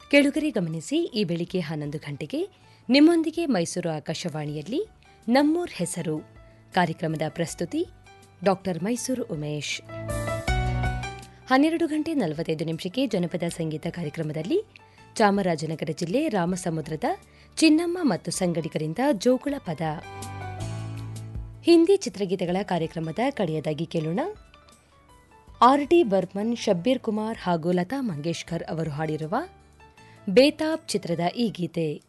ಕೆಳುಗರೆ ಗಮನಿಸಿ ಈ ಬೆಳಿಗ್ಗೆ ಹನ್ನೊಂದು ಗಂಟೆಗೆ ನಿಮ್ಮೊಂದಿಗೆ ಮೈಸೂರು ಆಕಾಶವಾಣಿಯಲ್ಲಿ ನಮ್ಮೂರ್ ಹೆಸರು ಕಾರ್ಯಕ್ರಮದ ಪ್ರಸ್ತುತಿ ಡಾಕ್ಟರ್ ಮೈಸೂರು ಉಮೇಶ್ ಹನ್ನೆರಡು ಗಂಟೆ ನಲವತ್ತೈದು ನಿಮಿಷಕ್ಕೆ ಜನಪದ ಸಂಗೀತ ಕಾರ್ಯಕ್ರಮದಲ್ಲಿ ಚಾಮರಾಜನಗರ ಜಿಲ್ಲೆ ರಾಮಸಮುದ್ರದ ಚಿನ್ನಮ್ಮ ಮತ್ತು ಸಂಗಡಿಗರಿಂದ ಜೋಗುಳ ಪದ ಹಿಂದಿ ಚಿತ್ರಗೀತೆಗಳ ಕಾರ್ಯಕ್ರಮದ ಕಡೆಯದಾಗಿ ಕೇಳೋಣ ಆರ್ ಡಿ ಬರ್ಮನ್ ಶಬ್ಬೀರ್ ಕುಮಾರ್ ಹಾಗೂ ಲತಾ ಮಂಗೇಶ್ಕರ್ ಅವರು ಹಾಡಿರುವ ಬೇತಾಬ್ ಚಿತ್ರದ ಈ ಗೀತೆ